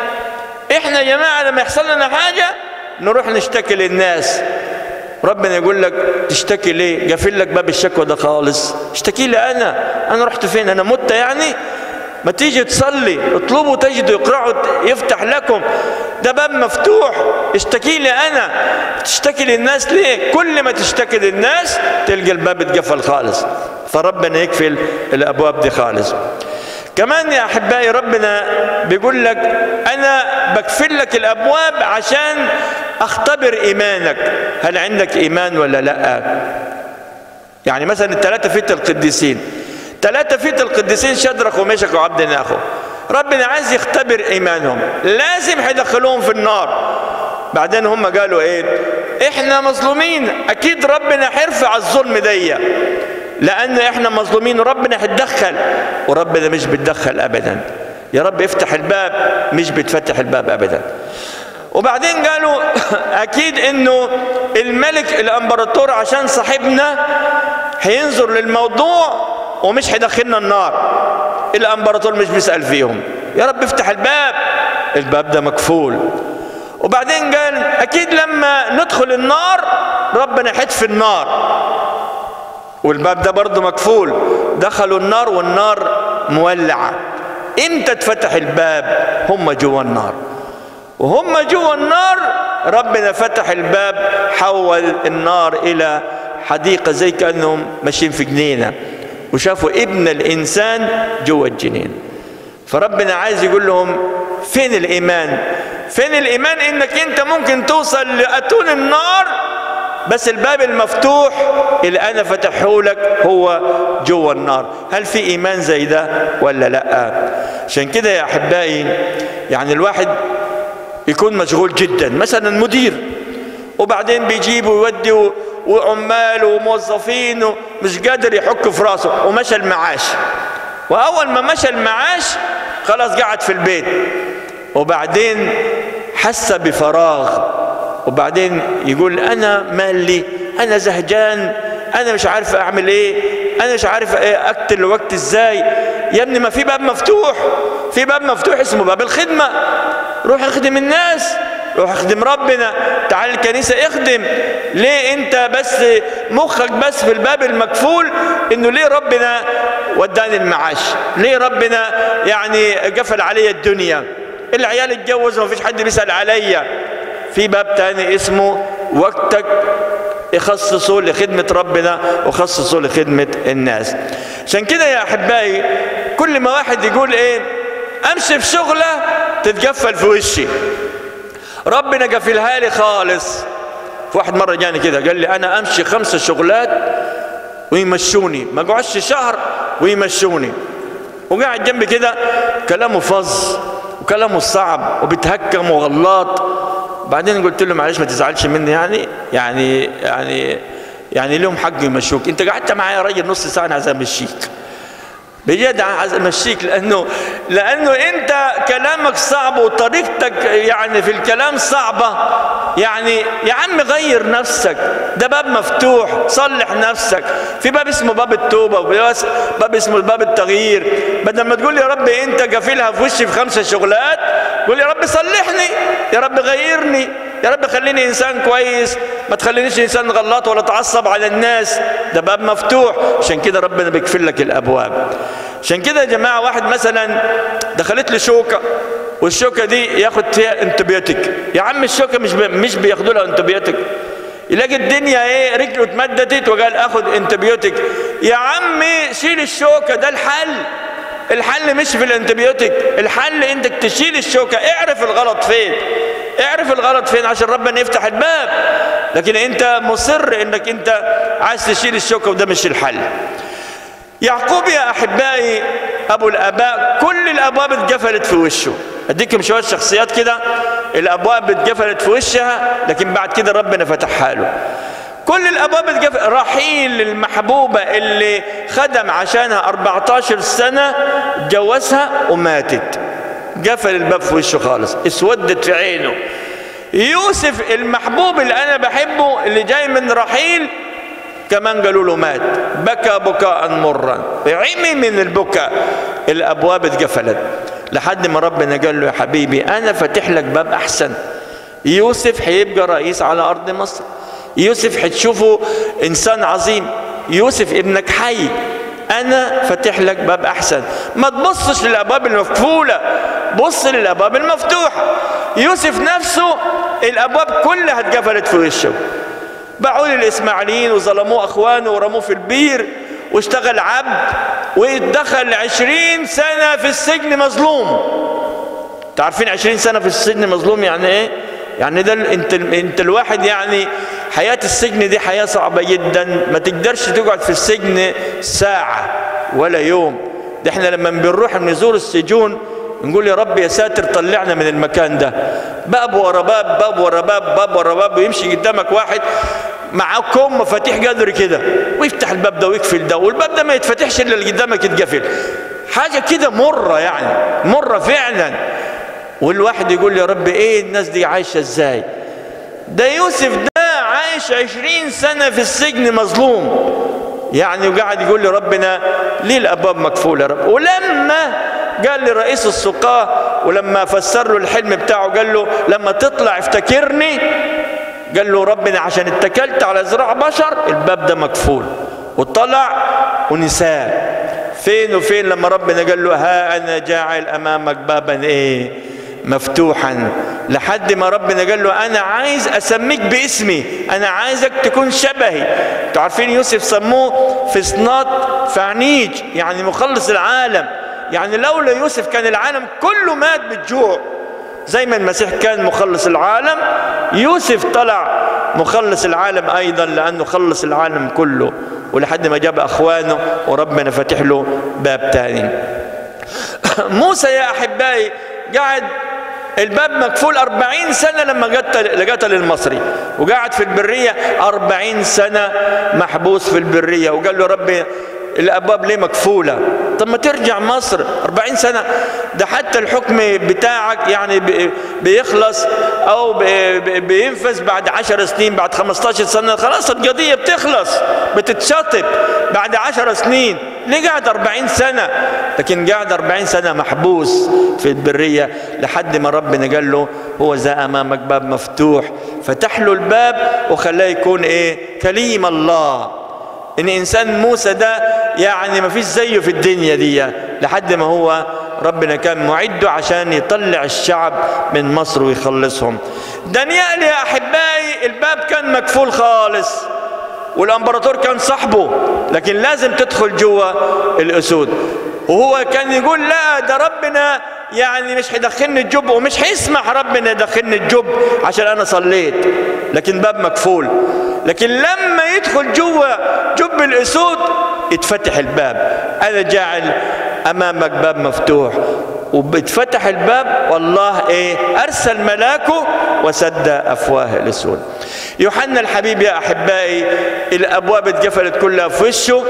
احنا يا جماعه لما يحصل لنا حاجه نروح نشتكي للناس ربنا يقول لك تشتكي ليه قافل لك باب الشكوى ده خالص اشتكي لي انا انا رحت فين انا مت يعني ما تيجي تصلي اطلبوا تجدوا يقرعوا يفتح لكم ده باب مفتوح اشتكي لي انا تشتكي للناس ليه كل ما تشتكي للناس تلقى الباب اتقفل خالص فربنا يقفل الابواب دي خالص كمان يا احبائي ربنا بيقول لك انا بقفل لك الابواب عشان اختبر ايمانك هل عندك ايمان ولا لا يعني مثلا الثلاثه فيت القديسين ثلاثه فيت القديسين شدرك ومشك وعبد ناخو ربنا عايز يختبر ايمانهم لازم هيدخلوهم في النار بعدين هم قالوا ايه احنا مظلومين اكيد ربنا هيرفع الظلم دي لان احنا مظلومين وربنا هيتدخل وربنا مش بيتدخل ابدا يا رب افتح الباب مش بتفتح الباب ابدا وبعدين قالوا اكيد انه الملك الامبراطور عشان صاحبنا هينظر للموضوع ومش هيدخلنا النار الامبراطور مش بيسال فيهم يا رب افتح الباب الباب ده مكفول وبعدين قال اكيد لما ندخل النار ربنا يحدف النار والباب ده برضه مكفول دخلوا النار والنار مولعه امتى اتفتح الباب هم جوا النار وهم جوا النار ربنا فتح الباب حول النار الى حديقه زي كانهم ماشيين في جنينه وشافوا ابن الانسان جوا الجنين فربنا عايز يقول لهم فين الايمان فين الايمان انك انت ممكن توصل لاتون النار بس الباب المفتوح اللي انا فتحه لك هو جوا النار هل في ايمان زي ده ولا لا عشان كده يا احبائي يعني الواحد يكون مشغول جدا مثلا مدير وبعدين بيجيب ويودي وعمال وموظفين ومش قادر يحك في راسه ومشى المعاش واول ما مشى المعاش خلاص قعد في البيت وبعدين حس بفراغ وبعدين يقول انا مالي انا زهجان انا مش عارف اعمل ايه انا مش عارف ايه اقتل الوقت ازاي يا ابني ما في باب مفتوح في باب مفتوح اسمه باب الخدمه روح اخدم الناس روح اخدم ربنا تعال الكنيسة اخدم ليه انت بس مخك بس في الباب المكفول انه ليه ربنا وداني المعاش ليه ربنا يعني قفل علي الدنيا العيال اتجوز ومفيش حد بيسأل عليا في باب تاني اسمه وقتك يخصصه لخدمة ربنا وخصصه لخدمة الناس عشان كده يا أحبائي كل ما واحد يقول إيه أمشي في شغلة تتقفل في وشي ربنا قفلها لي خالص في واحد مرة جاني كده قال لي أنا أمشي خمسة شغلات ويمشوني ما اقعدش شهر ويمشوني وقاعد جنبي كده كلامه فظ وكلامه صعب وبيتهكم وغلاط بعدين قلت له معلش ما تزعلش مني يعني يعني يعني يعني لهم حق يمشوك انت قعدت معايا يا راجل نص ساعه انا عايز امشيك بجد عايز امشيك لانه لانه انت كلامك صعب وطريقتك يعني في الكلام صعبه يعني يا عم غير نفسك ده باب مفتوح صلح نفسك في باب اسمه باب التوبه وباب اسمه باب التغيير بدل ما تقول يا رب انت قافلها في وشي في خمسه شغلات قول يا رب صلحني يا رب غيرني يا رب خليني انسان كويس ما تخلينيش انسان غلط ولا اتعصب على الناس ده باب مفتوح عشان كده ربنا بيقفل لك الابواب عشان كده يا جماعه واحد مثلا دخلت له شوكه والشوكه دي ياخد فيها انتبيوتيك يا عم الشوكه مش بي مش بياخدوا لها انتبيوتيك يلاقي الدنيا ايه رجله اتمددت وقال اخد انتبيوتيك يا عمي شيل الشوكه ده الحل الحل مش في الانتبيوتيك الحل انك تشيل الشوكه اعرف الغلط فين اعرف الغلط فين عشان ربنا يفتح الباب لكن انت مصر انك انت عايز تشيل الشوكه وده مش الحل يعقوب يا احبائي ابو الاباء كل الابواب اتقفلت في وشه اديكم شويه شخصيات كده الابواب اتقفلت في وشها لكن بعد كده ربنا فتحها له كل الابواب اتقفلت رحيل المحبوبه اللي خدم عشانها 14 سنه جوزها وماتت قفل الباب في وشه خالص اسودت في عينه يوسف المحبوب اللي انا بحبه اللي جاي من رحيل كمان قالوا له مات بكى بكاء مرا عمي من البكاء الابواب اتقفلت لحد ما ربنا قال له يا حبيبي انا فاتح لك باب احسن يوسف هيبقى رئيس على ارض مصر يوسف هتشوفه انسان عظيم يوسف ابنك حي انا فاتح لك باب احسن ما تبصش للابواب المقفوله بص للابواب المفتوحه يوسف نفسه الابواب كلها اتقفلت في وشه باعوا للاسماعيليين وظلموه اخوانه ورموه في البير واشتغل عبد واتدخل عشرين سنة في السجن مظلوم تعرفين عشرين سنة في السجن مظلوم يعني ايه يعني ده انت انت الواحد يعني حياة السجن دي حياة صعبة جدا ما تقدرش تقعد في السجن ساعة ولا يوم ده احنا لما بنروح نزور السجون نقول يا رب يا ساتر طلعنا من المكان ده باب ورا باب باب ورا باب باب ورا باب ويمشي قدامك واحد معاه كوم مفاتيح قدر كده ويفتح الباب ده ويقفل ده والباب ده ما يتفتحش الا اللي قدامك يتقفل حاجه كده مره يعني مره فعلا والواحد يقول يا رب ايه الناس دي عايشه ازاي ده يوسف ده عايش عشرين سنه في السجن مظلوم يعني وقاعد يقول لي ربنا ليه الابواب مقفوله يا رب ولما قال لرئيس السقاه ولما فسر له الحلم بتاعه قال له لما تطلع افتكرني قال له ربنا عشان اتكلت على ذراع بشر الباب ده مقفول وطلع ونساه فين وفين لما ربنا قال له ها انا جاعل امامك بابا ايه مفتوحا لحد ما ربنا قال له انا عايز اسميك باسمي انا عايزك تكون شبهي تعرفين يوسف سموه في صنات فعنيج يعني مخلص العالم يعني لولا يوسف كان العالم كله مات بالجوع زي ما المسيح كان مخلص العالم يوسف طلع مخلص العالم ايضا لانه خلص العالم كله ولحد ما جاب اخوانه وربنا فتح له باب تاني موسى يا احبائي قاعد الباب مقفول أربعين سنة لما قتل قتل المصري وقعد في البرية أربعين سنة محبوس في البرية وقال له ربي الابواب ليه مكفوله طب ما ترجع مصر 40 سنه ده حتى الحكم بتاعك يعني بيخلص او بينفذ بعد 10 سنين بعد 15 سنه خلاص القضيه بتخلص بتتشطب بعد 10 سنين ليه قاعد 40 سنه لكن قاعد 40 سنه محبوس في البريه لحد ما ربنا قال له هو ذا امامك باب مفتوح فتح له الباب وخلاه يكون ايه كليم الله ان انسان موسى ده يعني ما فيش زيه في الدنيا دي لحد ما هو ربنا كان معده عشان يطلع الشعب من مصر ويخلصهم دانيال يا احبائي الباب كان مكفول خالص والامبراطور كان صاحبه لكن لازم تدخل جوه الاسود وهو كان يقول لا ده ربنا يعني مش هيدخلني الجب ومش هيسمح ربنا يدخلني الجب عشان انا صليت لكن باب مكفول لكن لما يدخل جوه جب الاسود يتفتح الباب انا جاعل امامك باب مفتوح وبتفتح الباب والله ايه ارسل ملاكه وسد افواه الاسود يوحنا الحبيب يا احبائي الابواب اتقفلت كلها في وشه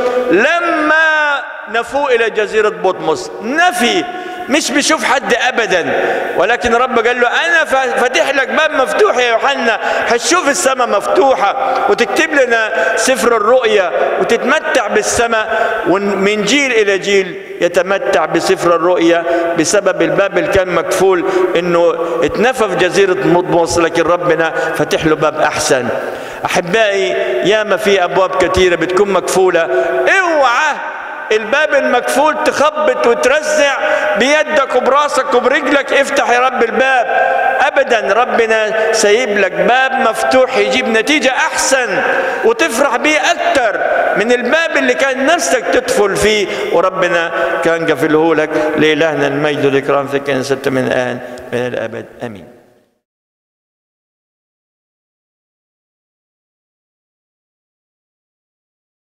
لما نفوا الى جزيره بطمس نفي مش بيشوف حد ابدا ولكن رب قال له انا فاتح لك باب مفتوح يا يوحنا هتشوف السماء مفتوحه وتكتب لنا سفر الرؤيا وتتمتع بالسماء ومن جيل الى جيل يتمتع بسفر الرؤيا بسبب الباب اللي كان مكفول انه اتنفى في جزيره مطموس لكن ربنا فتح له باب احسن احبائي ياما في ابواب كثيره بتكون مكفوله اوعى الباب المكفول تخبط وترزع بيدك وبراسك وبرجلك افتح يا رب الباب ابدا ربنا سايب لك باب مفتوح يجيب نتيجة احسن وتفرح بيه اكتر من الباب اللي كان نفسك تدخل فيه وربنا كان قفله لك لإلهنا المجد والإكرام في كنيسة من الآن من الأبد آمين